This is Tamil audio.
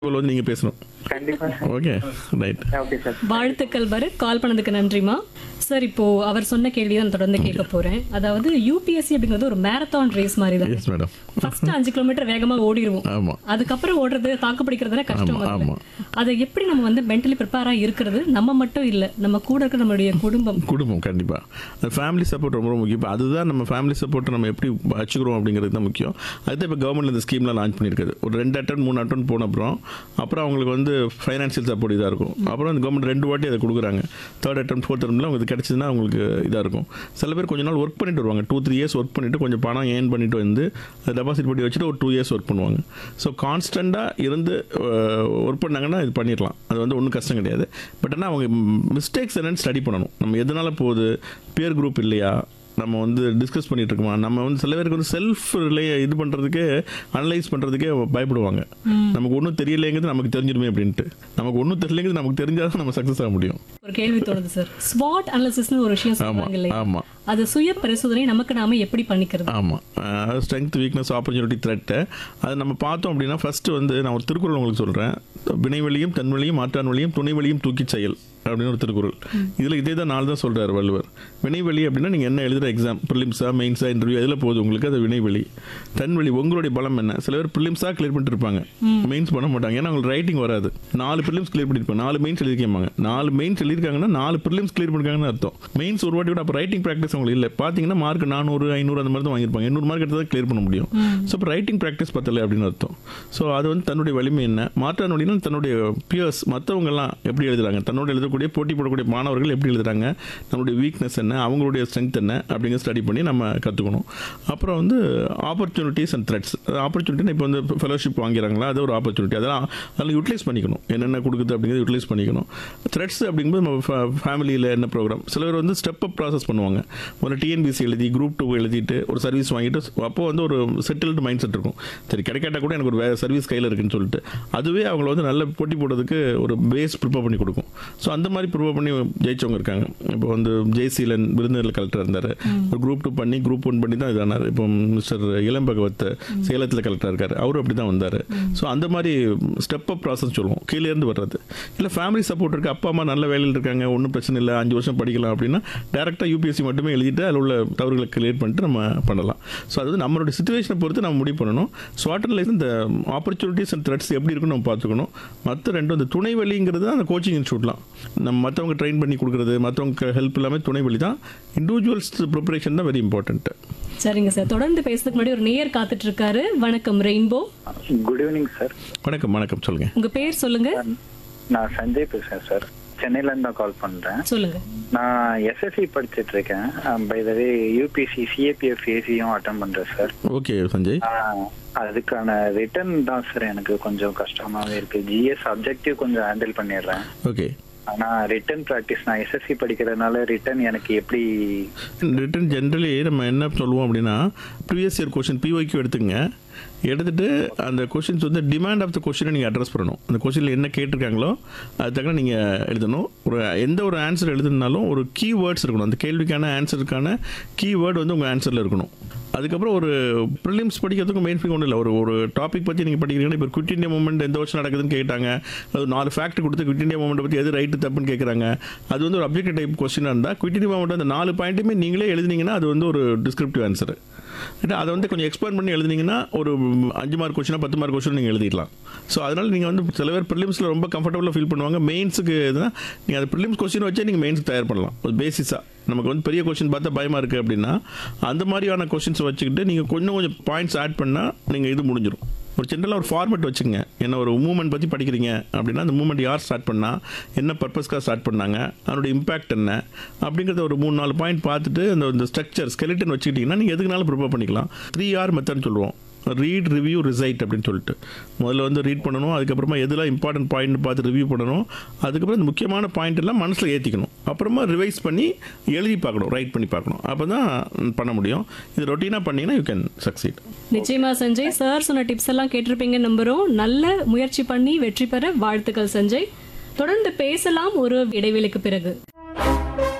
வந்து நீங்க பேசணும் கண்டிப்பா sir okay right okay sir வாழ்த்துக்கள் பரத் கால் பண்ணதுக்கு நன்றிமா சார் இப்போ அவர் சொன்ன கேள்வி தான் தொடர்ந்து கேட்க போறேன் அதாவது யூபிஎஸ்சி அப்படிங்கிறது ஒரு மேரத்தான் ரேஸ் மாதிரி தான் எஸ் மேடம் ஃபர்ஸ்ட் அஞ்சு கிலோமீட்டர் வேகமா ஓடிடுவோம் ஆமா அதுக்கப்புறம் ஓடுறது தாக்கு பிடிக்கிறதுல கஷ்டம் ஆமா, முதல்ல. ஆமா. அதை எப்படி நம்ம வந்து மென்டலி ப்ரிப்பேரா இருக்கிறது நம்ம மட்டும் இல்ல நம்ம கூட இருக்கிற நம்மளுடைய குடும்பம் குடும்பம் கண்டிப்பா அந்த ஃபேமிலி சப்போர்ட் ரொம்ப ரொம்ப முக்கியம் இப்ப அதுதான் நம்ம ஃபேமிலி சப்போர்ட்டை நம்ம எப்படி வச்சுக்கிறோம் அப்படிங்கிறது தான் முக்கியம் அதுதான் இப்போ கவர்மெண்ட் இந்த ஸ்கீம்லாம் லான்ச் பண்ணியிருக்குது ஒரு ரெண்டு அட்டன் மூணு அட்டன் போன அப்புறம் அப்புறம் அவங்களுக்கு வந்து ஃபைனான்சியல் சப்போர்ட் இதாக இருக்கும் அப்புறம் அந்த கவர்மெண்ட் ரெண்டு வாட்டி அதை கொடுக்குறாங்க தேர்ட் அட்டன் ஃபோர்த் அட்டம்ல உங்களுக்கு கிடைச்சதுன்னா அவங்களுக்கு இதாக இருக்கும் சில பேர் கொஞ்ச நாள் ஒர்க் பண்ணிட்டு வருவாங்க டூ த்ரீ இயர்ஸ் ஒர்க் பண்ணிட்டு கொஞ்சம் பணம் ஏர்ன் பண்ணிட்டு வந்து அதை டெபாசிட் பண்ணி வச்சுட்டு ஒரு டூ இயர்ஸ் ஒர்க் பண்ணுவாங்க ஸோ கான்ஸ்டண்ட்டாக இருந்து ஒர்க் பண்ணாங்கன்னா இது பண்ணிடலாம் அது வந்து ஒன்றும் கஷ்டம் கிடையாது பட் ஆனால் அவங்க மிஸ்டேக்ஸ் என்னன்னு ஸ்டடி பண்ணணும் நம்ம எதனால போகுது பியர் குரூப் இல்லையா நம்ம வந்து டிஸ்கஸ் பண்ணிட்டு இருக்கோமா நம்ம வந்து சில பேருக்கு வந்து செல்ஃப் ரிலே இது பண்ணுறதுக்கே அனலைஸ் பண்ணுறதுக்கே பயப்படுவாங்க நமக்கு ஒன்றும் தெரியலைங்கிறது நமக்கு தெரிஞ்சிருமே அப்படின்ட்டு நமக்கு ஒன்றும் தெரியலைங்கிறது நமக்கு தெரிஞ்சாதான் நம்ம சக்ஸஸ் ஆக முடியும் ஒரு கேள்வி தோணுது சார் ஸ்வாட் அனாலிசிஸ்னு ஒரு விஷயம் ஆமாம் சொல்றாங்க இல்லையா ஆமாம் அது சுய பரிசோதனை நமக்கு நாம எப்படி பண்ணிக்கிறது ஆமாம் ஸ்ட்ரென்த் வீக்னஸ் ஆப்பர்ச்சுனிட்டி த்ரெட்டு அது நம்ம பார்த்தோம் அப்படின்னா ஃபஸ்ட்டு வந்து நான் ஒரு திருக்குறள் உங்களுக்கு சொல்கிறேன் வினைவெளியும் தன்வெளியும் மாற்றான் வழியும் துணை வழியும் தூக்கி செயல் அப்படின்னு ஒரு திருக்குறள் இதில் இதே தான் நாள் தான் சொல்கிறார் வள்ளுவர் வினைவெளி அப்படின்னா நீங்கள் என்ன எழுதுகிற எக்ஸாம் ப்ரிலிம்ஸா மெயின்ஸா இன்டர்வியூ எதில் போகுது உங்களுக்கு அது வினைவெளி தன்வெளி உங்களுடைய பலம் என்ன சில பேர் ப்ரிலிம்ஸாக கிளியர் பண்ணிட்டு இருப்பாங்க மெயின்ஸ் பண்ண மாட்டாங்க ஏன்னா அவங்களுக்கு ரைட்டிங் வராது நாலு ப்ரிலிம்ஸ் கிளியர் பண்ணியிருப்பாங்க நாலு மெயின்ஸ் எழுதிருக்காங்க நாலு மெயின்ஸ் எழுதிருக்காங்கன்னா நாலு ப்ரிலிம்ஸ் கிளியர் பண்ணிருக்காங்கன்னு அர்த்தம் மெயின்ஸ் ஒரு வாட்டி கூட அப்போ ரைட்டிங் ப்ராக்டிஸ் அவங்களுக்கு இல்லை பார்த்தீங்கன்னா மார்க் நானூறு ஐநூறு அந்த மாதிரி தான் வாங்கியிருப்பாங்க எண்ணூறு மார்க் எடுத்து தான் கிளியர் பண்ண முடியும் ஸோ இப்போ ரைட்டிங் ப்ராக்டிஸ் பத்தலை அப்படின்னு அர்த்தம் ஸோ அது வந்து தன்னுடைய வலிமை என்ன மாற்றான் வழினா தன்னுடைய பியர்ஸ் மற்றவங்கெல்லாம் எப்படி எழுதுறாங்க தன்னோட எழுதக்கூடிய போட்டி போடக்கூடிய மாணவர்கள் எப்படி எழுதுறாங்க நம்மளுடைய வீக்னஸ் என்ன அவங்களுடைய ஸ்ட்ரென்த் என்ன அப்படிங்கிற ஸ்டடி பண்ணி நம்ம கற்றுக்கணும் அப்புறம் வந்து ஆப்பர்ச்சுனிட்டிஸ் அண்ட் த்ரெட்ஸ் ஆப்பர்ச்சுனிட்டி இப்போ வந்து ஃபெலோஷிப் வாங்கிறாங்களா அது ஒரு ஆப்பர்ச்சுனிட்டி அதெல்லாம் அதெல்லாம் யூட்டிலைஸ் பண்ணிக்கணும் என்னென்ன கொடுக்குது அப்படிங்கிறத யூட்டிலைஸ் பண்ணிக்கணும் த்ரெட்ஸ் அப்படிங்கும்போது நம்ம ஃபேமிலியில் என்ன ப்ரோக்ராம் சில பேர் வந்து ஸ்டெப் அப் ப்ராசஸ் பண்ணுவாங்க ஒரு டிஎன்பிசி எழுதி குரூப் டூ எழுதிட்டு ஒரு சர்வீஸ் வாங்கிட்டு அப்போ வந்து ஒரு செட்டில்டு மைண்ட் செட் இருக்கும் சரி கிடைக்காட்டா கூட எனக்கு ஒரு வேறு சர்வீஸ் கையில் இருக்குன்னு சொல்லிட்டு அதுவே அவங்கள வந்து நல்ல போட்டி போடுறதுக்கு ஒரு பேஸ் ப்ரிப்பேர் பண்ணி கொடுக்கும் ஸோ அந்த மாதிரி ப்ரிப்பேர் பண்ணி ஜெயிச்சவங்க இருக்காங்க இப்போ வந்து ஜெய்சீலன் விருந்தினர் கலெக்டர் இருந்தார் ஒரு குரூப் டூ பண்ணி குரூப் ஒன் பண்ணி தான் இதானார் இப்போ மிஸ்டர் இளம் பகவத் சேலத்தில் கலெக்டர் இருக்கார் அவரும் அப்படி தான் வந்தார் ஸோ அந்த மாதிரி ஸ்டெப் அப் ப்ராசஸ் சொல்லுவோம் கீழே இருந்து வர்றது இல்லை ஃபேமிலி சப்போர்ட் இருக்குது அப்பா அம்மா நல்ல வேலையில் இருக்காங்க ஒன்றும் பிரச்சனை இல்லை அஞ்சு வருஷம் படிக்கலாம் அப்படின்னா டேரெக்டாக யூபிஎஸ்சி மட்டுமே எழுதிட்டு அதில் உள்ள தவறுகளை கிளியர் பண்ணிட்டு நம்ம பண்ணலாம் ஸோ அது வந்து நம்மளோட சுச்சுவேஷனை பொறுத்து நம்ம முடிவு பண்ணணும் ஸ்வாட்டர் லைஃப் இந்த ஆப்பர்ச்சுனிட்டிஸ் அண்ட் த்ரெட்ஸ் எப்படி இருக்குன்னு நம்ம பார்த்துக்கணும் மற்ற ரெண்டும் இந்த துணை வழிங்கிறது அந்த கோச்சிங் இன்ஸ்டியூட்லாம் நம்ம மற்றவங்க ட்ரெயின் பண்ணி கொடுக்குறது மற்றவங்க ஹெல்ப் இல்லாமல் துணை வழி தான் இண்டிவிஜுவல்ஸ் ப்ரிப்பரேஷன் தான் வெரி இம்பார்ட்டன்ட்டு சரிங்க சார் தொடர்ந்து பேசுறதுக்கு முன்னாடி ஒரு நேயர் காத்துட்டு இருக்காரு வணக்கம் ரெயின்போ குட் ஈவினிங் சார் வணக்கம் வணக்கம் சொல்லுங்கள் உங்க பேர் சொல்லுங்க நான் சஞ்சய் பேசுறேன் சார் சென்னையில இருந்து தான் கால் பண்றேன் சொல்லுங்க நான் எஸ்எஸ்சி படிச்சிட்டு இருக்கேன் by the way UPSC CAPF ஏசியும் அட்டன் பண்றேன் சார் ஓகே சஞ்சய் ஆஹ், அதுக்கான ரிட்டர்ன் தான் சார் எனக்கு கொஞ்சம் கஷ்டமாவே இருக்கு ஜிஎஸ் அப்ஜெக்டிவ் கொஞ்சம் ஹேண்டில் பண்ணிடுறேன் ஓகே ஆனா ரிட்டர்ன் ப்ராக்டிஸ் நான் எஸ்எஸ்சி படிக்கிறதுனால ரிட்டர்ன் எனக்கு எப்படி ரிட்டன் ஜென்ரலி நம்ம என்ன சொல்லுவோம் அப்படின்னா ப்ரீவியஸ் இயர் கொஷின் பிஒய்க்கு எடுத்துங்க எடுத்துட்டு அந்த கொஷின்ஸ் வந்து டிமாண்ட் ஆஃப் த கொஷினை நீங்கள் அட்ரஸ் பண்ணணும் அந்த கொஷினில் என்ன கேட்டிருக்காங்களோ அது தக்க நீங்கள் எழுதணும் ஒரு எந்த ஒரு ஆன்சர் எழுதுனாலும் ஒரு கீ வேர்ட்ஸ் இருக்கணும் அந்த கேள்விக்கான ஆன்சருக்கான கீ வேர்டு வந்து உங்கள் ஆன்சரில் இருக்கணும் அதுக்கப்புறம் ஒரு ப்ரிலிம்ஸ் படிக்கிறதுக்கு மெயின் ஃபிங் ஒன்றும் இல்லை ஒரு ஒரு டாபிக் பற்றி நீங்கள் படிக்கிறீங்கன்னா இப்போ குவிட் இந்தியா மூமெண்ட் எந்த வருஷம் நடக்குதுன்னு கேட்டாங்க அது நாலு ஃபேக்ட் கொடுத்து குவிட் இந்தியா மூமெண்ட் பற்றி எது ரைட்டு தப்புன்னு கேட்குறாங்க அது வந்து ஒரு அப்ஜெக்டிவ் டைப் கொஸ்டினாக இருந்தால் குவிட் இந்தியா மூமெண்ட் அந்த நாலு பாயிண்ட்டுமே நீங்களே எழுதுனீங்கன்னா அது வந்து ஒரு டிஸ்கிரிப்டிவ் ஆன்சர் அதை வந்து கொஞ்சம் எக்ஸ்பேண்ட் பண்ணி எழுதுனீங்கன்னா ஒரு அஞ்சு மார்க் கொஸ்டினா பத்து மார்க் கொஸ்டின் நீங்கள் எழுதிடலாம் ஸோ அதனால் நீங்கள் வந்து சில பேர் ப்ரிலிம்ஸில் ரொம்ப கம்ஃபர்டபுளாக ஃபீல் பண்ணுவாங்க மெயின்ஸுக்கு எதுனா நீங்கள் அந்த ப்ரிலிம்ஸ் கொஸ்டின் வச்சே நீங்கள் மெயின்ஸ்க்கு தயார் பண்ணலாம் ஒரு பேசிஸாக நமக்கு வந்து பெரிய கொஸ்டின் பார்த்தா பயமாக இருக்குது அப்படின்னா அந்த மாதிரியான கொஸ்டின்ஸை வச்சுக்கிட்டு நீங்கள் கொஞ்சம் கொஞ்சம் பாயிண்ட்ஸ் ஆட் பண்ணால் நீங்கள் இது முடிஞ்சிடும் ஒரு ஜென்ரலாக ஒரு ஃபார்மேட் வச்சுங்க என்ன ஒரு மூமெண்ட் பற்றி படிக்கிறீங்க அப்படின்னா அந்த மூமெண்ட் யார் ஸ்டார்ட் பண்ணா என்ன பர்பஸ்க்காக ஸ்டார்ட் பண்ணாங்க அதனோட இம்பாக்ட் என்ன அப்படிங்கிறத ஒரு மூணு நாலு பாயிண்ட் பார்த்துட்டு அந்த இந்த ஸ்ட்ரக்சர் ஸ்கெலிட்டன் வச்சுக்கிட்டிங்கன்னா நீங்கள் எதுக்குனாலும் ப்ரிப்பேர் பண்ணிக்கலாம் த்ரீ ஆர் மெத்தட்னு சொல்லுவோம் ரீட் ரிவ்யூ ரிசைட் அப்படின்னு சொல்லிட்டு முதல்ல வந்து ரீட் பண்ணணும் அதுக்கப்புறமா எதெல்லாம் இம்பார்ட்டன்ட் பாயிண்ட் பார்த்து ரிவ்யூ பண்ணணும் அதுக்கப்புறம் இந்த முக்கியமான பாயிண்ட் எல்லாம் மனசில் ஏற்றிக்கணும் அப்புறமா ரிவைஸ் பண்ணி எழுதி பார்க்கணும் ரைட் பண்ணி பார்க்கணும் அப்போ தான் பண்ண முடியும் இது ரொட்டீனாக பண்ணிங்கன்னா யூ கேன் சக்சீட் நிச்சயமா சஞ்சய் சார் சொன்ன டிப்ஸ் எல்லாம் கேட்டிருப்பீங்க நம்புறோம் நல்ல முயற்சி பண்ணி வெற்றி பெற வாழ்த்துக்கள் சஞ்சய் தொடர்ந்து பேசலாம் ஒரு இடைவேளைக்கு பிறகு